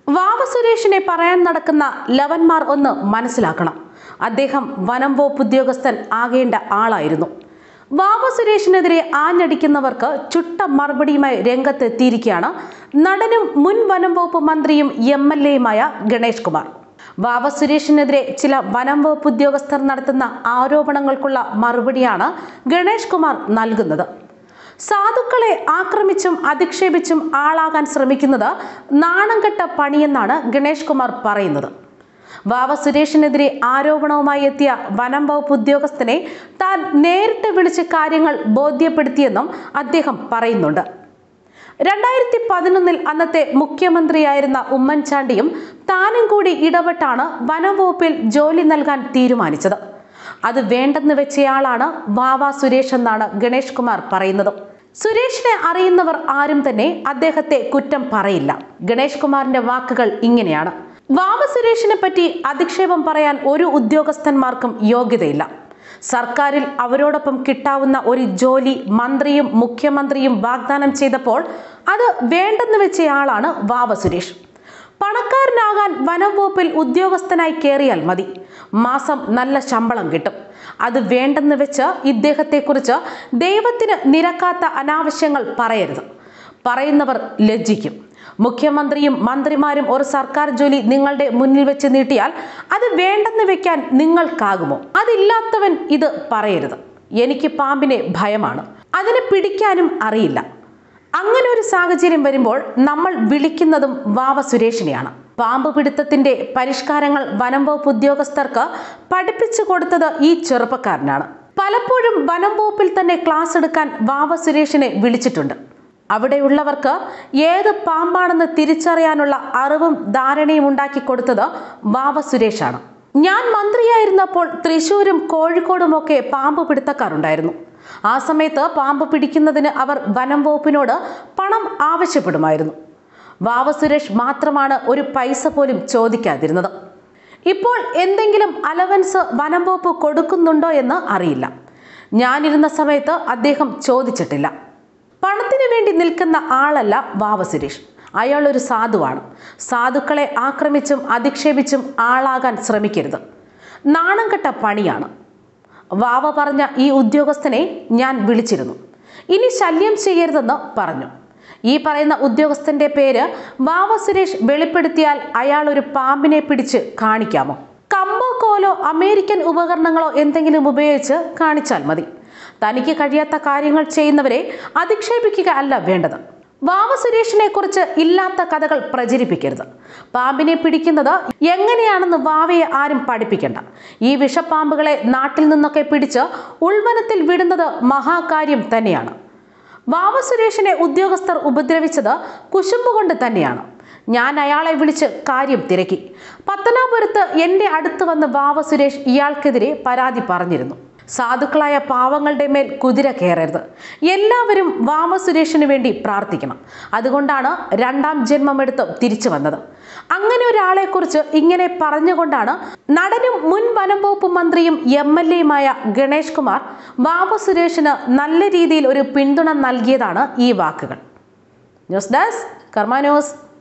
വാവ സുരേഷിനെ പറയാൻ നടക്കുന്ന ലവന്മാർ ഒന്ന് മനസ്സിലാക്കണം അദ്ദേഹം വനം വകുപ്പ് ഉദ്യോഗസ്ഥൻ ആകേണ്ട ആളായിരുന്നു വാവ സുരേഷിനെതിരെ ആഞ്ഞടിക്കുന്നവർക്ക് ചുട്ട മറുപടിയുമായി രംഗത്തെത്തിയിരിക്കുകയാണ് നടനും മുൻ വനം വകുപ്പ് മന്ത്രിയും എം എൽ എയുമായ ഗണേഷ് കുമാർ വാവ സുരേഷിനെതിരെ ചില വനം വകുപ്പ് ഉദ്യോഗസ്ഥർ നടത്തുന്ന ആരോപണങ്ങൾക്കുള്ള മറുപടിയാണ് ഗണേഷ് കുമാർ നൽകുന്നത് സാധുക്കളെ ആക്രമിച്ചും അധിക്ഷേപിച്ചും ആളാകാൻ ശ്രമിക്കുന്നത് നാണംകെട്ട പണിയെന്നാണ് ഗണേഷ് കുമാർ പറയുന്നത് വാവ സുരേഷിനെതിരെ ആരോപണവുമായി എത്തിയ വനം വകുപ്പ് ഉദ്യോഗസ്ഥനെ താൻ നേരിട്ട് വിളിച്ച് കാര്യങ്ങൾ ബോധ്യപ്പെടുത്തിയെന്നും അദ്ദേഹം പറയുന്നുണ്ട് രണ്ടായിരത്തി പതിനൊന്നിൽ അന്നത്തെ മുഖ്യമന്ത്രിയായിരുന്ന ഉമ്മൻചാണ്ടിയും താനും കൂടി ഇടപെട്ടാണ് വനംവകുപ്പിൽ ജോലി നൽകാൻ തീരുമാനിച്ചത് അത് വേണ്ടെന്ന് വെച്ചയാളാണ് വാവ സുരേഷ് എന്നാണ് ഗണേഷ് കുമാർ പറയുന്നത് സുരേഷിനെ അറിയുന്നവർ ആരും തന്നെ അദ്ദേഹത്തെ കുറ്റം പറയില്ല ഗണേഷ് കുമാറിന്റെ വാക്കുകൾ ഇങ്ങനെയാണ് വാവ സുരേഷിനെ പറ്റി അധിക്ഷേപം പറയാൻ ഒരു ഉദ്യോഗസ്ഥന്മാർക്കും യോഗ്യതയില്ല സർക്കാരിൽ അവരോടൊപ്പം കിട്ടാവുന്ന ഒരു ജോലി മന്ത്രിയും മുഖ്യമന്ത്രിയും വാഗ്ദാനം ചെയ്തപ്പോൾ അത് വേണ്ടെന്ന് വെച്ചയാളാണ് വാവ സുരേഷ് പണക്കാരനാകാൻ വനംവകുപ്പിൽ ഉദ്യോഗസ്ഥനായി കയറിയാൽ മതി മാസം നല്ല ശമ്പളം കിട്ടും അത് വേണ്ടെന്ന് വെച്ച് ഇദ്ദേഹത്തെക്കുറിച്ച് ദൈവത്തിന് നിരക്കാത്ത അനാവശ്യങ്ങൾ പറയരുത് പറയുന്നവർ ലജ്ജിക്കും മുഖ്യമന്ത്രിയും മന്ത്രിമാരും ഒരു സർക്കാർ ജോലി നിങ്ങളുടെ മുന്നിൽ വെച്ച് നീട്ടിയാൽ അത് വേണ്ടെന്ന് വെക്കാൻ നിങ്ങൾക്കാകുമോ അതില്ലാത്തവൻ ഇത് പറയരുത് എനിക്ക് പാമ്പിനെ ഭയമാണ് അതിനെ പിടിക്കാനും അറിയില്ല അങ്ങനെ ഒരു സാഹചര്യം വരുമ്പോൾ നമ്മൾ വിളിക്കുന്നതും വാവ സുരേഷിനെയാണ് പാമ്പ് പിടുത്തത്തിന്റെ പരിഷ്കാരങ്ങൾ വനം വകുപ്പ് ഉദ്യോഗസ്ഥർക്ക് പഠിപ്പിച്ചു കൊടുത്തത് ഈ ചെറുപ്പക്കാരനാണ് പലപ്പോഴും വനം വകുപ്പിൽ തന്നെ ക്ലാസ് എടുക്കാൻ വാവ സുരേഷിനെ വിളിച്ചിട്ടുണ്ട് അവിടെയുള്ളവർക്ക് ഏത് പാമ്പാണെന്ന് തിരിച്ചറിയാനുള്ള അറിവും ധാരണയും ഉണ്ടാക്കി കൊടുത്തത് വാവ സുരേഷാണ് ഞാൻ മന്ത്രിയായിരുന്നപ്പോൾ തൃശൂരും കോഴിക്കോടുമൊക്കെ പാമ്പ് പിടുത്തക്കാരുണ്ടായിരുന്നു ആ സമയത്ത് പാമ്പ് പിടിക്കുന്നതിന് അവർ വനം വകുപ്പിനോട് പണം ആവശ്യപ്പെടുമായിരുന്നു വാവ സുരേഷ് മാത്രമാണ് ഒരു പൈസ പോലും ചോദിക്കാതിരുന്നത് ഇപ്പോൾ എന്തെങ്കിലും അലവൻസ് വനം വകുപ്പ് കൊടുക്കുന്നുണ്ടോ എന്ന് അറിയില്ല ഞാനിരുന്ന സമയത്ത് അദ്ദേഹം ചോദിച്ചിട്ടില്ല പണത്തിന് വേണ്ടി നിൽക്കുന്ന ആളല്ല വാവ സുരേഷ് അയാൾ ഒരു സാധുവാണ് സാധുക്കളെ ആക്രമിച്ചും അധിക്ഷേപിച്ചും ആളാകാൻ ശ്രമിക്കരുത് നാണം കെട്ട പണിയാണ് വാവ പറഞ്ഞ ഈ ഉദ്യോഗസ്ഥനെ ഞാൻ വിളിച്ചിരുന്നു ഇനി ശല്യം ചെയ്യരുതെന്ന് പറഞ്ഞു ഈ പറയുന്ന ഉദ്യോഗസ്ഥന്റെ പേര് വാവ സുരേഷ് വെളിപ്പെടുത്തിയാൽ അയാൾ ഒരു പാമ്പിനെ പിടിച്ച് കാണിക്കാമോ കമ്പോ കോലോ അമേരിക്കൻ ഉപകരണങ്ങളോ എന്തെങ്കിലും ഉപയോഗിച്ച് കാണിച്ചാൽ മതി തനിക്ക് കഴിയാത്ത കാര്യങ്ങൾ ചെയ്യുന്നവരെ അധിക്ഷേപിക്കുക അല്ല വേണ്ടത് വാവ സുരേഷിനെ കുറിച്ച് ഇല്ലാത്ത കഥകൾ പ്രചരിപ്പിക്കരുത് പാമ്പിനെ പിടിക്കുന്നത് എങ്ങനെയാണെന്ന് വാവയെ ആരും പഠിപ്പിക്കണ്ട ഈ വിഷപ്പാമ്പുകളെ നാട്ടിൽ നിന്നൊക്കെ പിടിച്ച് ഉൾവനത്തിൽ വിടുന്നത് മഹാകാര്യം തന്നെയാണ് വാവ സുരേഷിനെ ഉദ്യോഗസ്ഥർ ഉപദ്രവിച്ചത് കുശുമ്പുകൊണ്ട് തന്നെയാണ് ഞാൻ അയാളെ വിളിച്ച് കാര്യം തിരക്കി പത്തനാപുരത്ത് എൻ്റെ അടുത്ത് വന്ന് വാവ സുരേഷ് ഇയാൾക്കെതിരെ പരാതി പറഞ്ഞിരുന്നു സാധുക്കളായ പാവങ്ങളുടെ മേൽ കുതിര കയറരുത് എല്ലാവരും വാവ സുരേഷിന് വേണ്ടി പ്രാർത്ഥിക്കണം അതുകൊണ്ടാണ് രണ്ടാം ജന്മമെടുത്ത് തിരിച്ചു വന്നത് അങ്ങനെ ഒരാളെക്കുറിച്ച് ഇങ്ങനെ പറഞ്ഞുകൊണ്ടാണ് നടനും മുൻ വനം വകുപ്പ് മന്ത്രിയും എം എൽ എയുമായ ഗണേഷ് കുമാർ വാവ സുരേഷിന് നല്ല രീതിയിൽ ഒരു പിന്തുണ നൽകിയതാണ് ഈ വാക്കുകൾ ന്യൂസ് ഡെസ്ക് കർമ്മ ന്യൂസ്